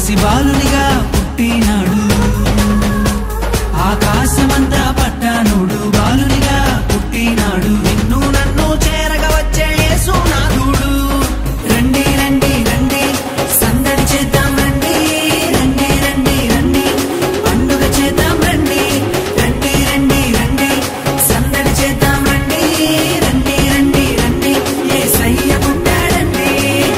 పసి బాలునిగా పుట్టినాడు ఆకాశమంతా పట్టానుడు బాలునిగా పుట్టినాడు నిన్ను నన్ను చేరగా వచ్చే యేసునాథుడు రండి రండి రండి సందడి చేద్దాం రండి రండి రండి రండి పండుగ చేద్దాం రండి రండి రండి రండి సందడి చేద్దాం రండి రండి రండి రండి యేసయ్య పుట్టాడండి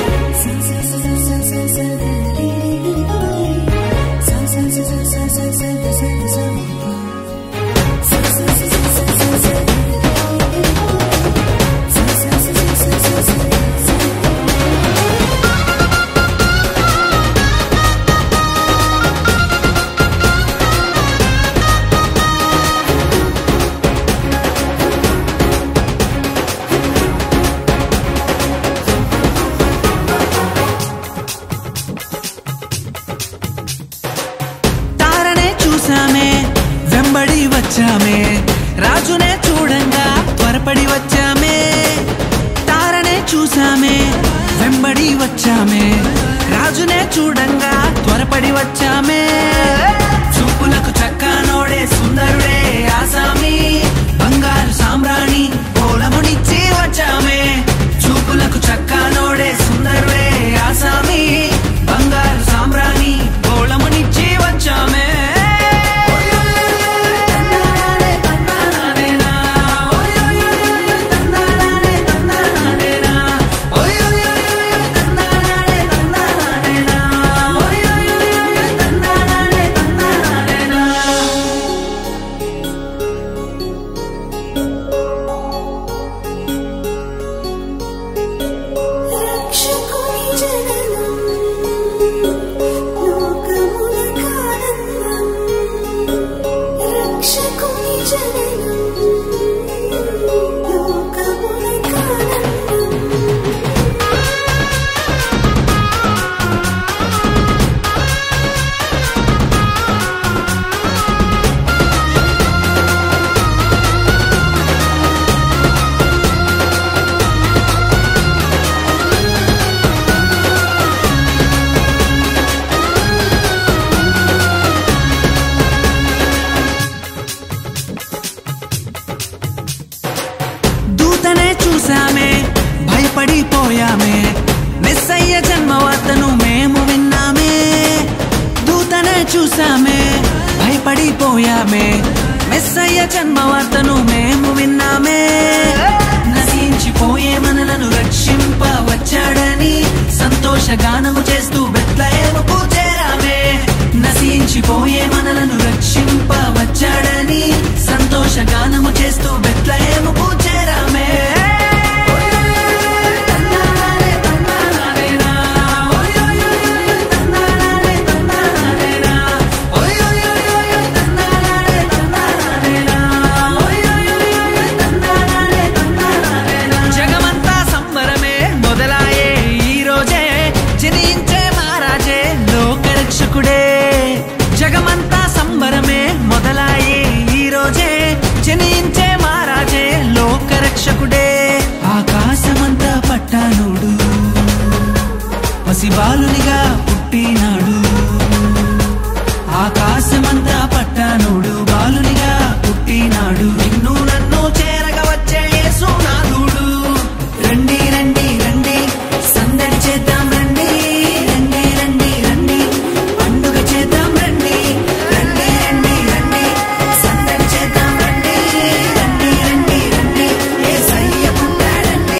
తారనే చూసామే వెంబడి వచ్చామే రాజునే చూడంగా త్వరపడి వచ్చామే తారనే చూసామే వెంబడి వచ్చామే రాజునే చూడంగా త్వరపడి వచ్చామే చూపులకు చక్కానోడే సుందరుడే ఆసామి బంగారు సామ్రాణి పోలమునిచ్చి వచ్చామే చూపులకు చక్కానోడే సుందరుడే ఆసామి బంగారు సామ్రాణి పోలమునిచ్చి వచ్చామే రక్షకుని జననం లోకములకానందం రక్షకుని జననం లోకములకానందం దూతనే చూసామే భయపడిపోయామే మెస్సయ్య జన్మ వార్తను మేము విన్నామే దూతనే చూసామే భయపడిపోయామే మెస్సయ్య జన్మ వార్తను మేము విన్నామే నశించిపోయే మనలను రక్షింప వచ్చాడని సంతోష గానము చేస్తూ బెత్లహేముకు చేరామే నశించిపోయే మనలను రక్షింప వచ్చాడని సంతోష గానము చేస్తూ బెత్ల